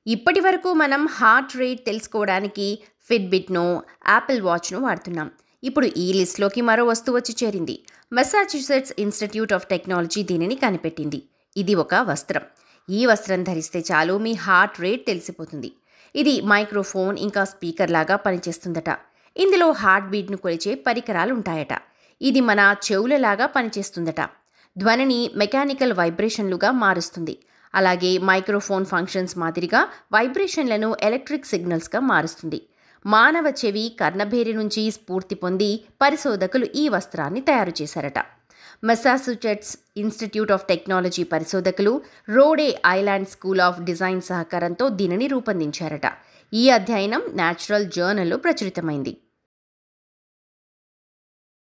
ఇప్పటి వరకు మనం హార్ట్ రేట్ తెలుసుకోవడానికి ఫిట్బిట్ను యాపిల్ వాచ్ను వాడుతున్నాం ఇప్పుడు ఈ లిస్ట్లోకి మరో వస్తువు వచ్చి చేరింది మెసాచ్యూసెట్స్ ఇన్స్టిట్యూట్ ఆఫ్ టెక్నాలజీ దీనిని కనిపెట్టింది ఇది ఒక వస్త్రం ఈ వస్త్రం ధరిస్తే చాలు మీ హార్ట్ రేట్ తెలిసిపోతుంది ఇది మైక్రోఫోన్ ఇంకా స్పీకర్ లాగా పనిచేస్తుందట ఇందులో హార్ట్ బీట్ను కొలిచే పరికరాలు ఉంటాయట ఇది మన చెవులలాగా పనిచేస్తుందట ధ్వనిని మెకానికల్ వైబ్రేషన్లుగా మారుస్తుంది అలాగే మైక్రోఫోన్ ఫంక్షన్స్ మాదిరిగా వైబ్రేషన్లను ఎలక్ట్రిక్ సిగ్నల్స్గా మారుస్తుంది మానవ చెవి కర్ణభేరి నుంచి స్ఫూర్తి పొంది పరిశోధకులు ఈ వస్త్రాన్ని తయారు చేశారట మెసాచుసెట్స్ ఇన్స్టిట్యూట్ ఆఫ్ టెక్నాలజీ పరిశోధకులు Rhode Island school of design సహకారంతో దీనిని రూపొందించారట ఈ అధ్యయనం న్యాచురల్ జర్నల్లో ప్రచురితమైంది